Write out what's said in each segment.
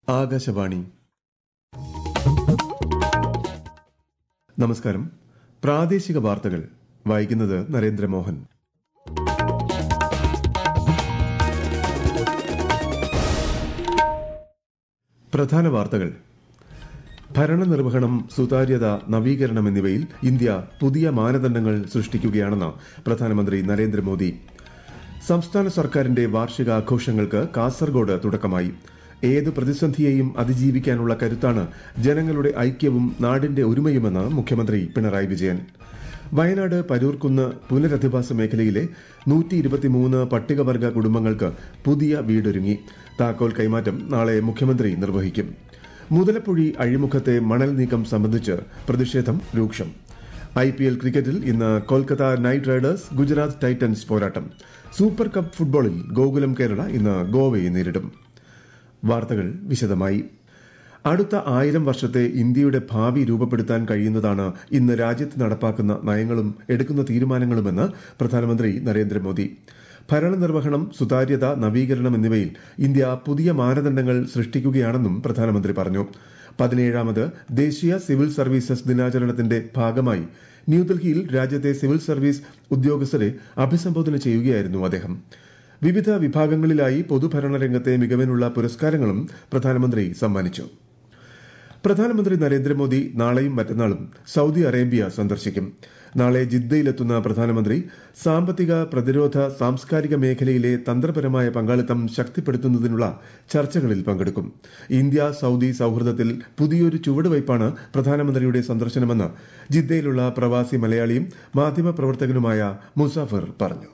ആകാശവാണി നമസ്കാരം പ്രാദേശിക വാർത്തകൾ വായിക്കുന്നത് നരേന്ദ്രമോഹൻ പ്രധാന വാർത്തകൾ ഭരണനിർവഹണം സുതാര്യത നവീകരണം എന്നിവയിൽ ഇന്ത്യ പുതിയ മാനദണ്ഡങ്ങൾ സൃഷ്ടിക്കുകയാണെന്ന് പ്രധാനമന്ത്രി നരേന്ദ്രമോദി സംസ്ഥാന സർക്കാരിന്റെ വാർഷികാഘോഷങ്ങൾക്ക് കാസർഗോഡ് തുടക്കമായി ഏത് പ്രതിസന്ധിയെയും അതിജീവിക്കാനുള്ള കരുത്താണ് ജനങ്ങളുടെ ഐക്യവും നാടിന്റെ ഒരുമയുമെന്ന് മുഖ്യമന്ത്രി പിണറായി വിജയൻ വയനാട് പരൂർക്കുന്ന് പുനരധിവാസ മേഖലയിലെ നൂറ്റി ഇരുപത്തിമൂന്ന് പട്ടികവർഗ കുടുംബങ്ങൾക്ക് പുതിയ വീടൊരുങ്ങി താക്കോൽ കൈമാറ്റം നാളെ മുഖ്യമന്ത്രി നിർവഹിക്കും മുതലപ്പുഴി അഴിമുഖത്തെ മണൽ നീക്കം സംബന്ധിച്ച് പ്രതിഷേധം രൂക്ഷം ഐ പി എൽ ക്രിക്കറ്റിൽ ഇന്ന് Kolkata Knight Riders Gujarat Titans പോരാട്ടം സൂപ്പർ കപ്പ് ഫുട്ബോളിൽ ഗോകുലം കേരള ഇന്ന് ഗോവയെ നേരിടും വാർത്തകൾ വിശദമായി അടുത്ത ആയിരം വർഷത്തെ ഇന്ത്യയുടെ ഭാവി രൂപപ്പെടുത്താൻ കഴിയുന്നതാണ് ഇന്ന് രാജ്യത്ത് നടപ്പാക്കുന്ന നയങ്ങളും എടുക്കുന്ന തീരുമാനങ്ങളുമെന്ന് പ്രധാനമന്ത്രി നരേന്ദ്രമോദി ഭരണനിർവഹണം സുതാര്യത നവീകരണം എന്നിവയിൽ ഇന്ത്യ പുതിയ മാനദണ്ഡങ്ങൾ സൃഷ്ടിക്കുകയാണെന്നും പ്രധാനമന്ത്രി പറഞ്ഞു പതിനേഴാമത് ദേശീയ സിവിൽ സർവീസസ് ദിനാചരണത്തിന്റെ ഭാഗമായി ന്യൂഡൽഹിയിൽ രാജ്യത്തെ സിവിൽ സർവീസ് ഉദ്യോഗസ്ഥരെ അഭിസംബോധന ചെയ്യുകയായിരുന്നു അദ്ദേഹം വിവിധ വിഭാഗങ്ങളിലായി പൊതുഭരണ രംഗത്തെ മികവിനുള്ള പുരസ്കാരങ്ങളും പ്രധാനമന്ത്രി സമ്മാനിച്ചു പ്രധാനമന്ത്രി നരേന്ദ്രമോദി നാളെയും മറ്റന്നാളും സൌദി അറേബ്യ സന്ദർശിക്കും നാളെ ജിദ്ദയിലെത്തുന്ന പ്രധാനമന്ത്രി സാമ്പത്തിക പ്രതിരോധ സാംസ്കാരിക മേഖലയിലെ തന്ത്രപരമായ പങ്കാളിത്തം ശക്തിപ്പെടുത്തുന്നതിനുള്ള ചർച്ചകളിൽ പങ്കെടുക്കും ഇന്ത്യ സൌദി സൌഹൃദത്തിൽ പുതിയൊരു ചുവടുവയ്പാണ് പ്രധാനമന്ത്രിയുടെ സന്ദർശനമെന്ന് ജിദ്ദയിലുള്ള പ്രവാസി മലയാളിയും മാധ്യമപ്രവർത്തകനുമായ മുസാഫർ പറഞ്ഞു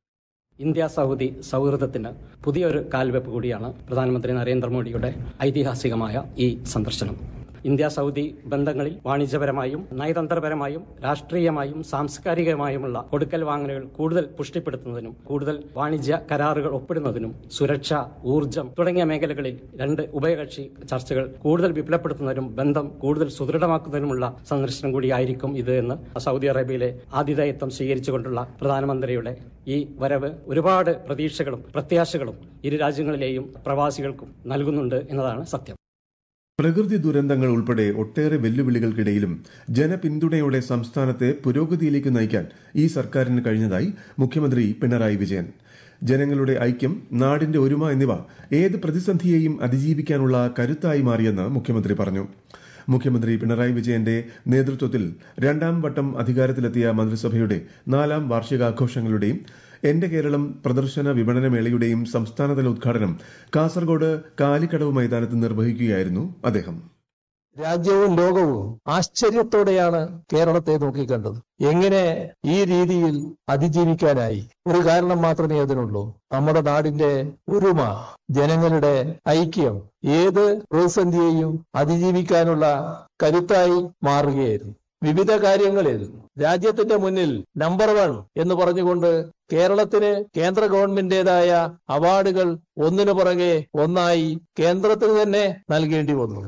ഇന്ത്യ സൗദി സൗഹൃദത്തിന് പുതിയൊരു കാൽവെപ്പ് കൂടിയാണ് പ്രധാനമന്ത്രി നരേന്ദ്രമോദിയുടെ ഐതിഹാസികമായ ഈ സന്ദർശനം ഇന്ത്യ സൗദി ബന്ധങ്ങളിൽ വാണിജ്യപരമായും നയതന്ത്രപരമായും രാഷ്ട്രീയമായും സാംസ്കാരികമായുമുള്ള കൊടുക്കൽ വാങ്ങലുകൾ കൂടുതൽ പുഷ്ടിപ്പെടുത്തുന്നതിനും കൂടുതൽ വാണിജ്യ കരാറുകൾ ഒപ്പിടുന്നതിനും സുരക്ഷ ഊർജ്ജം തുടങ്ങിയ മേഖലകളിൽ രണ്ട് ഉഭയകക്ഷി ചർച്ചകൾ കൂടുതൽ വിപുലപ്പെടുത്തുന്നതിനും ബന്ധം കൂടുതൽ സുദൃഢമാക്കുന്നതിനുമുള്ള സന്ദർശനം കൂടിയായിരിക്കും ഇത് എന്ന് സൗദി അറേബ്യയിലെ ആതിഥേയത്വം സ്വീകരിച്ചുകൊണ്ടുള്ള പ്രധാനമന്ത്രിയുടെ ഈ വരവ് ഒരുപാട് പ്രതീക്ഷകളും പ്രത്യാശകളും ഇരു രാജ്യങ്ങളിലെയും പ്രവാസികൾക്കും നൽകുന്നുണ്ട് എന്നതാണ് സത്യം പ്രകൃതി ദുരന്തങ്ങൾ ഉൾപ്പെടെ ഒട്ടേറെ വെല്ലുവിളികൾക്കിടയിലും ജനപിന്തുണയോടെ സംസ്ഥാനത്തെ പുരോഗതിയിലേക്ക് നയിക്കാൻ ഈ സർക്കാരിന് കഴിഞ്ഞതായി മുഖ്യമന്ത്രി പിണറായി വിജയൻ ജനങ്ങളുടെ ഐക്യം നാടിന്റെ ഒരുമ എന്നിവ ഏത് പ്രതിസന്ധിയെയും അതിജീവിക്കാനുള്ള കരുത്തായി മാറിയെന്ന് മുഖ്യമന്ത്രി പറഞ്ഞു മുഖ്യമന്ത്രി പിണറായി വിജയന്റെ നേതൃത്വത്തിൽ രണ്ടാം വട്ടം അധികാരത്തിലെത്തിയ മന്ത്രിസഭയുടെ നാലാം വാർഷികാഘോഷങ്ങളുടെയും എന്റെ കേരളം പ്രദർശന വിപണനമേളയുടെയും സംസ്ഥാനതല ഉദ്ഘാടനം കാസർഗോഡ് കാലിക്കടവ് മൈതാനത്ത് നിർവഹിക്കുകയായിരുന്നു അദ്ദേഹം രാജ്യവും ലോകവും ആശ്ചര്യത്തോടെയാണ് കേരളത്തെ നോക്കിക്കണ്ടത് എങ്ങനെ ഈ രീതിയിൽ അതിജീവിക്കാനായി ഒരു കാരണം മാത്രമേ അതിനുള്ളൂ നമ്മുടെ നാടിന്റെ ഒരുമ ജനങ്ങളുടെ ഐക്യം ഏത് പ്രതിസന്ധിയെയും അതിജീവിക്കാനുള്ള കരുത്തായി മാറുകയായിരുന്നു വിവിധ കാര്യങ്ങളിൽ രാജ്യത്തിന്റെ മുന്നിൽ നമ്പർ വൺ എന്ന് പറഞ്ഞുകൊണ്ട് കേരളത്തിന് കേന്ദ്ര ഗവൺമെന്റിന്റേതായ അവാർഡുകൾ ഒന്നിനു പുറകെ ഒന്നായി കേന്ദ്രത്തിന് തന്നെ നൽകേണ്ടി വന്നു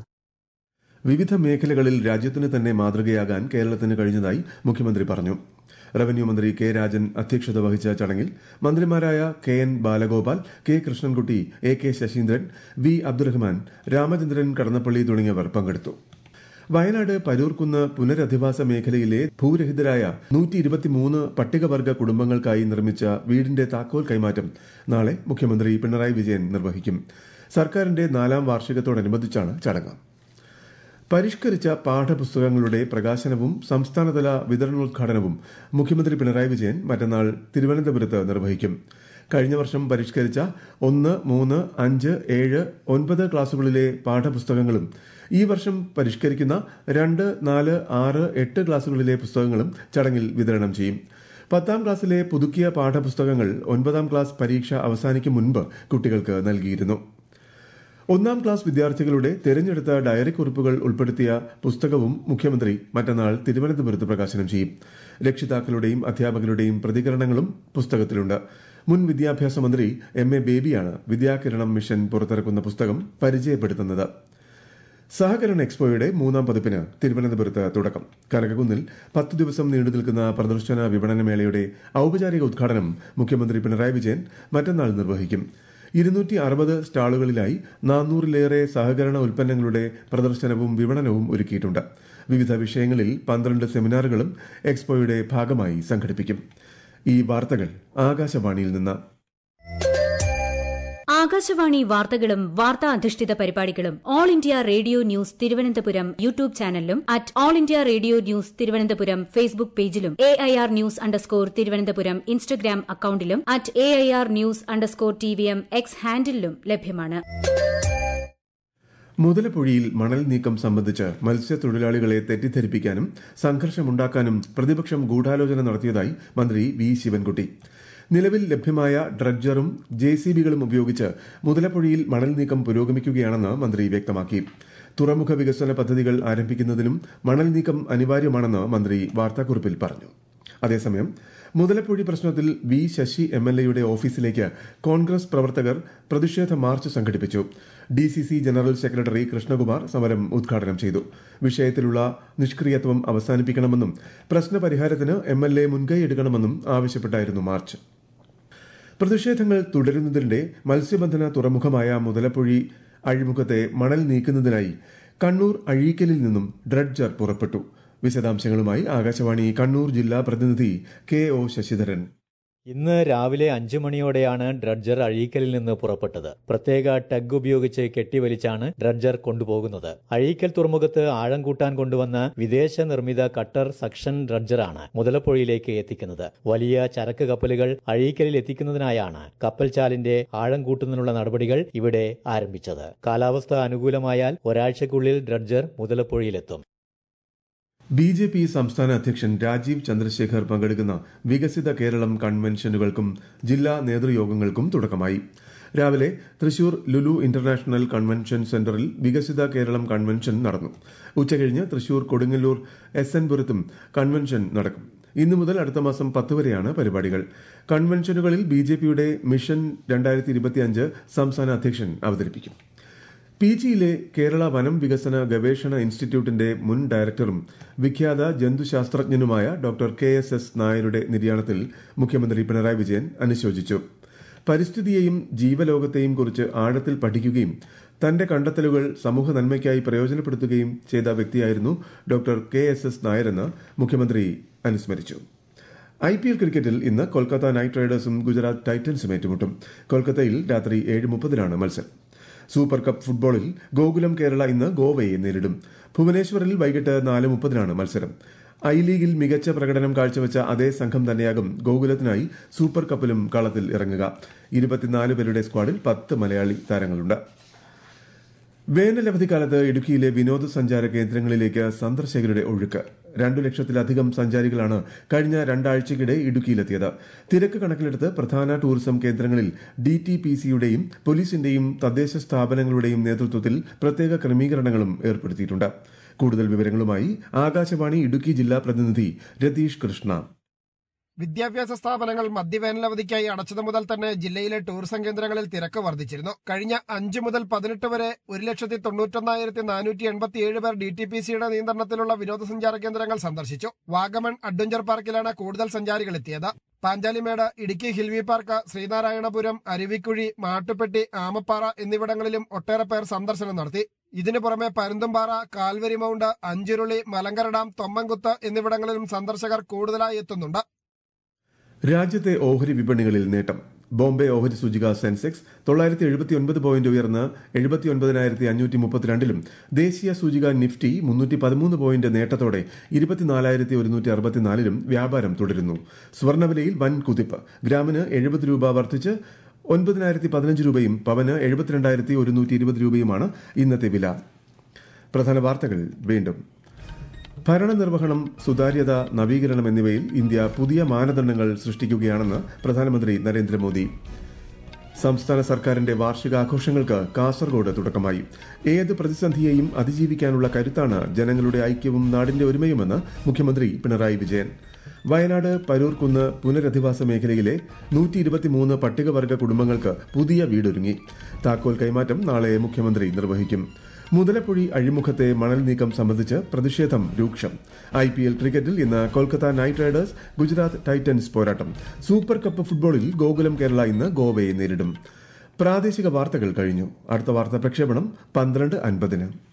വിവിധ മേഖലകളിൽ രാജ്യത്തിന് തന്നെ മാതൃകയാകാൻ കേരളത്തിന് കഴിഞ്ഞതായി മുഖ്യമന്ത്രി പറഞ്ഞു റവന്യൂ മന്ത്രി കെ രാജൻ അധ്യക്ഷത വഹിച്ച ചടങ്ങിൽ മന്ത്രിമാരായ K N Balagopal K Krishnankutty A K Saseendran V Abdurahman Ramachandran Kadannappally തുടങ്ങിയവർ പങ്കെടുത്തു വയനാട് പരൂർക്കുന്ന് പുനരധിവാസ മേഖലയിലെ ഭൂരഹിതരായ നൂറ്റി ഇരുപത്തിമൂന്ന് പട്ടികവർഗ കുടുംബങ്ങൾക്കായി നിർമ്മിച്ച വീടിന്റെ താക്കോൽ കൈമാറ്റം നാളെ മുഖ്യമന്ത്രി പിണറായി വിജയൻ നിർവഹിക്കും സർക്കാരിന്റെ നാലാം വാർഷികത്തോടനുബന്ധിച്ചാണ് ചടങ്ങ് പരിഷ്കരിച്ച പാഠപുസ്തകങ്ങളുടെ പ്രകാശനവും സംസ്ഥാനതല വിതരണോദ്ഘാടനവും മുഖ്യമന്ത്രി പിണറായി വിജയൻ മറ്റന്നാൾ തിരുവനന്തപുരത്ത് നിർവഹിക്കും കഴിഞ്ഞ വർഷം പരിഷ്കരിച്ച ഒന്ന് മൂന്ന് അഞ്ച് ഏഴ് ഒൻപത് ക്ലാസുകളിലെ പാഠപുസ്തകങ്ങളും ഈ വർഷം പരിഷ്കരിക്കുന്ന രണ്ട് നാല് ആറ് എട്ട് ക്ലാസുകളിലെ പുസ്തകങ്ങളും ചടങ്ങിൽ വിതരണം ചെയ്യും പത്താം ക്ലാസ്സിലെ പുതുക്കിയ പാഠപുസ്തകങ്ങൾ ഒൻപതാം ക്ലാസ് പരീക്ഷ അവസാനിക്കും മുൻപ് കുട്ടികൾക്ക് നൽകിയിരുന്നു ഒന്നാം ക്ലാസ് വിദ്യാർത്ഥികളുടെ തെരഞ്ഞെടുത്ത ഡയറി കുറിപ്പുകൾ ഉൾപ്പെടുത്തിയ പുസ്തകവും മുഖ്യമന്ത്രി മറ്റന്നാൾ തിരുവനന്തപുരത്ത് പ്രകാശനം ചെയ്യും രക്ഷിതാക്കളുടെയും അധ്യാപകരുടെയും പ്രതികരണങ്ങളും പുസ്തകത്തിലുണ്ട് മുൻ വിദ്യാഭ്യാസ മന്ത്രി എം എ ബേബിയാണ് വിദ്യാകിരണം മിഷൻ പുറത്തിറക്കുന്ന പുസ്തകം പരിചയപ്പെടുത്തുന്നത് സഹകരണ എക്സ്പോയുടെ മൂന്നാം പതിപ്പിന് തിരുവനന്തപുരത്ത് തുടക്കം കനകകുന്നിൽ പത്ത് ദിവസം നീണ്ടു നിൽക്കുന്ന പ്രദർശന വിപണന മേളയുടെ ഔപചാരിക ഉദ്ഘാടനം മുഖ്യമന്ത്രി പിണറായി വിജയൻ മറ്റന്നാൾ നിർവഹിക്കും ഇരുന്നൂറ്റി അറുപത് സ്റ്റാളുകളിലായി നാനൂറിലേറെ സഹകരണ ഉൽപ്പന്നങ്ങളുടെ പ്രദർശനവും വിപണനവും ഒരുക്കിയിട്ടുണ്ട് വിവിധ വിഷയങ്ങളിൽ പന്ത്രണ്ട് സെമിനാറുകളും എക്സ്പോയുടെ ഭാഗമായി സംഘടിപ്പിക്കും ഈ വാർത്തകൾ ആകാശവാണിയിൽ നിന്ന് ആകാശവാണി വാർത്തകളും വാർത്താ അധിഷ്ഠിത പരിപാടികളും All India Radio News Thiruvananthapuram YouTube ചാനലിലും at All India Radio News Thiruvananthapuram Facebook പേജിലും A I R news underscore Thiruvananthapuram Instagram അക്കൌണ്ടിലും at A I R news underscore T V M X ഹാൻഡിലും ലഭ്യമാണ് മുതലപ്പുഴയിൽ മണൽ നീക്കം സംബന്ധിച്ച് മത്സ്യത്തൊഴിലാളികളെ തെറ്റിദ്ധരിപ്പിക്കാനും സംഘർഷമുണ്ടാക്കാനും പ്രതിപക്ഷം ഗൂഢാലോചന നടത്തിയതായി മന്ത്രി വി ശിവൻകുട്ടി നിലവിൽ ലഭ്യമായ ഡ്രഡ്ജറും ജെ സി ബികളും ഉപയോഗിച്ച് മുതലപ്പുഴയിൽ മണൽ നീക്കം പുരോഗമിക്കുകയാണെന്ന് മന്ത്രി വ്യക്തമാക്കി തുറമുഖ വികസന പദ്ധതികൾ ആരംഭിക്കുന്നതിനും മണൽ നീക്കം അനിവാര്യമാണെന്ന് മന്ത്രി വാർത്താക്കുറിപ്പിൽ പറഞ്ഞു അതേസമയം മുതലപ്പുഴി പ്രശ്നത്തിൽ വി ശശി എം എൽ എയുടെ ഓഫീസിലേക്ക് കോൺഗ്രസ് പ്രവർത്തകർ പ്രതിഷേധ മാർച്ച് സംഘടിപ്പിച്ചു D C C general secretary Krishnakumar സമരം ഉദ്ഘാടനം ചെയ്തു വിഷയത്തിലുള്ള നിഷ്ക്രിയത്വം അവസാനിപ്പിക്കണമെന്നും പ്രശ്നപരിഹാരത്തിന് എം എൽ എ മുൻകൈയെടുക്കണമെന്നും ആവശ്യപ്പെട്ടായിരുന്നു മാർച്ച് പ്രതിഷേധങ്ങൾ തുടരുന്നതിനിടെ മത്സ്യബന്ധന തുറമുഖമായ മുതലപ്പുഴി അഴിമുഖത്തെ മണൽ നീക്കുന്നതിനായി കണ്ണൂർ അഴീക്കലിൽ നിന്നും ഡ്രഡ്ജർ പുറപ്പെട്ടു വിശദാംശങ്ങളുമായി ആകാശവാണി കണ്ണൂർ ജില്ലാ പ്രതിനിധി കെ ഒ ശശിധരൻ ഇന്ന് രാവിലെ അഞ്ചു മണിയോടെയാണ് ഡ്രഡ്ജർ അഴീക്കലിൽ നിന്ന് പുറപ്പെട്ടത് പ്രത്യേക ടഗ് ഉപയോഗിച്ച് കെട്ടിവലിച്ചാണ് ഡ്രഡ്ജർ കൊണ്ടുപോകുന്നത് അഴീക്കൽ തുറമുഖത്ത് ആഴം കൂട്ടാൻ കൊണ്ടുവന്ന വിദേശ നിർമ്മിത കട്ടർ സക്ഷൻ ഡ്രഡ്ജറാണ് മുതലപ്പുഴയിലേക്ക് എത്തിക്കുന്നത് വലിയ ചരക്ക് കപ്പലുകൾ അഴീക്കലിൽ എത്തിക്കുന്നതിനായാണ് കപ്പൽചാലിന്റെ ആഴം കൂട്ടുന്നതിനുള്ള നടപടികൾ ഇവിടെ ആരംഭിച്ചത് കാലാവസ്ഥ അനുകൂലമായാൽ ഒരാഴ്ചയ്ക്കുള്ളിൽ ഡ്രഡ്ജർ മുതലപ്പുഴയിലെത്തും ബി ജെ പി സംസ്ഥാന അധ്യക്ഷൻ രാജീവ് ചന്ദ്രശേഖർ പങ്കെടുക്കുന്ന വികസിത കേരളം കൺവെൻഷനുകൾക്കും ജില്ലാ നേതൃയോഗങ്ങൾക്കും തുടക്കമായി രാവിലെ തൃശൂർ ലുലു ഇന്റർനാഷണൽ കൺവെൻഷൻ സെന്ററിൽ വികസിത കേരളം കൺവെൻഷൻ നടന്നു ഉച്ചകഴിഞ്ഞ് തൃശൂർ കൊടുങ്ങല്ലൂർ എസ് എൻ പുരത്തും കൺവെൻഷൻ നടക്കും ഇന്നു മുതൽ അടുത്ത മാസം പത്ത് വരെയാണ് പരിപാടികൾ കൺവെൻഷനുകളിൽ ബി ജെ പിയുടെ മിഷൻ രണ്ടായിരത്തി ഇരുപത്തിയഞ്ച് സംസ്ഥാന അധ്യക്ഷൻ അവതരിപ്പിക്കും പി ജിയിലെ കേരള വനം വികസന ഗവേഷണ ഇൻസ്റ്റിറ്റ്യൂട്ടിന്റെ മുൻ ഡയറക്ടറും വിഖ്യാത ജന്തുശാസ്ത്രജ്ഞനുമായ ഡോക്ടർ കെ എസ് എസ് നായരുടെ നിര്യാണത്തിൽ മുഖ്യമന്ത്രി പിണറായി വിജയൻ അനുശോചിച്ചു പരിസ്ഥിതിയെയും ജീവലോകത്തെയും കുറിച്ച് ആഴത്തിൽ പഠിക്കുകയും തന്റെ കണ്ടെത്തലുകൾ സമൂഹ നന്മയ്ക്കായി പ്രയോജനപ്പെടുത്തുകയും ചെയ്ത വ്യക്തിയായിരുന്നു ഡോക്ടർ കെ എസ് എസ് നായരെന്ന് മുഖ്യമന്ത്രി അനുസ്മരിച്ചു ഐ പി എൽ ക്രിക്കറ്റിൽ ഇന്ന് കൊൽക്കത്ത നൈറ്റ് റൈഡേഴ്സും ഗുജറാത്ത് ടൈറ്റൻസും ഏറ്റുമുട്ടും കൊൽക്കത്തയിൽ രാത്രി ഏഴ് മുപ്പതിനാണ് മത്സരം സൂപ്പർ കപ്പ് ഫുട്ബോളിൽ ഗോകുലം കേരള ഇന്ന് ഗോവയെ നേരിടും ഭുവനേശ്വറിൽ വൈകിട്ട് നാല് മുപ്പതിനാണ് മത്സരം ഐ ലീഗിൽ മികച്ച പ്രകടനം കാഴ്ചവെച്ച അതേ സംഘം തന്നെയാകും ഗോകുലത്തിനായി സൂപ്പർ കപ്പിലും കളത്തിൽ ഇറങ്ങുക ഇരുപത്തിനാല് പേരുടെ സ്ക്വാഡിൽ പത്ത് മലയാളി താരങ്ങളുണ്ട് വേനലവധിക്കാലത്ത് ഇടുക്കിയിലെ വിനോദസഞ്ചാര കേന്ദ്രങ്ങളിലേക്ക് സന്ദർശകരുടെ ഒഴുക്ക് രണ്ടു ലക്ഷത്തിലധികം സഞ്ചാരികളാണ് കഴിഞ്ഞ രണ്ടാഴ്ചയ്ക്കിടെ ഇടുക്കിയിലെത്തിയത് തിരക്ക് കണക്കിലെടുത്ത് പ്രധാന ടൂറിസം കേന്ദ്രങ്ങളിൽ ഡി ടി പി സിയുടെയും പോലീസിന്റെയും തദ്ദേശ സ്ഥാപനങ്ങളുടെയും നേതൃത്വത്തിൽ പ്രത്യേക ക്രമീകരണങ്ങളും ഏർപ്പെടുത്തിയിട്ടുണ്ട് കൂടുതൽ വിവരങ്ങളുമായി ആകാശവാണി ഇടുക്കി ജില്ലാ പ്രതിനിധി രതീഷ് കൃഷ്ണ വിദ്യാഭ്യാസ സ്ഥാപനങ്ങൾ മധ്യവേനലവധിക്കായി അടച്ചതു മുതൽ തന്നെ ജില്ലയിലെ ടൂറിസം കേന്ദ്രങ്ങളിൽ തിരക്ക് വർദ്ധിച്ചിരുന്നു കഴിഞ്ഞ അഞ്ച് മുതൽ പതിനെട്ട് വരെ ഒരു ലക്ഷത്തി തൊണ്ണൂറ്റൊന്നായിരത്തി നാനൂറ്റി എൺപത്തിയേഴ് പേർ ഡി ടി പി സിയുടെ നിയന്ത്രണത്തിലുള്ള വിനോദസഞ്ചാര കേന്ദ്രങ്ങൾ സന്ദർശിച്ചു വാഗമൺ അഡ്വഞ്ചർ പാർക്കിലാണ് കൂടുതൽ സഞ്ചാരികൾ എത്തിയത് പാഞ്ചാലിമേട് ഇടുക്കി ഹിൽവി പാർക്ക് ശ്രീനാരായണപുരം അരുവിക്കുഴി മാട്ടുപ്പെട്ടി ആമപ്പാറ എന്നിവിടങ്ങളിലും ഒട്ടേറെ പേർ സന്ദർശനം നടത്തി ഇതിനു പുറമെ Parunthumpara Calvary Mount Anchuruli Malankara dam Thommankuthu എന്നിവിടങ്ങളിലും സന്ദർശകർ കൂടുതലായി എത്തുന്നുണ്ട് രാജ്യത്തെ ഓഹരി വിപണികളിൽ നേട്ടം ബോംബെ ഓഹരി സൂചിക സെൻസെക്സ് തൊള്ളായിരത്തി എഴുപത്തിയൊൻപത് പോയിന്റ് ഉയർന്ന് എഴുപത്തിയൊൻപതിനായിരത്തി അഞ്ഞൂറ്റി മുപ്പത്തിരണ്ടിലും ദേശീയ സൂചിക നിഫ്റ്റി മുന്നൂറ്റി പതിമൂന്ന് പോയിന്റ് നേട്ടത്തോടെ ഇരുപത്തിനാലായിരത്തി ഒരുന്നൂറ്റി അറുപത്തിനാലിലും വ്യാപാരം തുടരുന്നു സ്വർണ്ണവിലയിൽ വൻ കുതിപ്പ് ഗ്രാമിന് എഴുപത് രൂപ വർദ്ധിച്ച് ഒൻപതിനായിരത്തി പതിനഞ്ച് രൂപയും പവന് എഴുപത്തിരണ്ടായിരത്തി ഒരുന്നൂറ്റി ഇരുപത് രൂപയുമാണ് ഇന്നത്തെ വില പ്രധാന വാർത്തകൾ വീണ്ടും ഭരണനിർവഹണം സുതാര്യത നവീകരണം എന്നിവയിൽ ഇന്ത്യ പുതിയ മാനദണ്ഡങ്ങൾ സൃഷ്ടിക്കുകയാണെന്ന് പ്രധാനമന്ത്രി നരേന്ദ്രമോദി സംസ്ഥാന സർക്കാരിന്റെ വാർഷികാഘോഷങ്ങൾക്ക് കാസർഗോഡ് തുടക്കമായി ഏത് പ്രതിസന്ധിയെയും അതിജീവിക്കാനുള്ള കരുത്താണ് ജനങ്ങളുടെ ഐക്യവും നാടിന്റെ ഒരുമയുമെന്ന് മുഖ്യമന്ത്രി പിണറായി വിജയൻ വയനാട് പരൂർക്കുന്ന് പുനരധിവാസ മേഖലയിലെ നൂറ്റി ഇരുപത്തിമൂന്ന് പട്ടികവർഗ കുടുംബങ്ങൾക്ക് പുതിയ വീടൊരുങ്ങി താക്കോൽ കൈമാറ്റം നാളെ മുഖ്യമന്ത്രി നിർവഹിക്കും മുതലപ്പുഴി അഴിമുഖത്തെ മണൽ നീക്കം സംബന്ധിച്ച് പ്രതിഷേധം രൂക്ഷം ഐ പി എൽ ക്രിക്കറ്റിൽ ഇന്ന് Kolkata Knight Riders Gujarat Titans പോരാട്ടം സൂപ്പർ കപ്പ് ഫുട്ബോളിൽ ഗോകുലം കേരള ഇന്ന് ഗോവയെ നേരിടും പ്രാദേശിക വാർത്തകൾ കഴിഞ്ഞു അടുത്ത വാർത്താ പ്രക്ഷേപണം പന്ത്രണ്ട് അൻപതിന്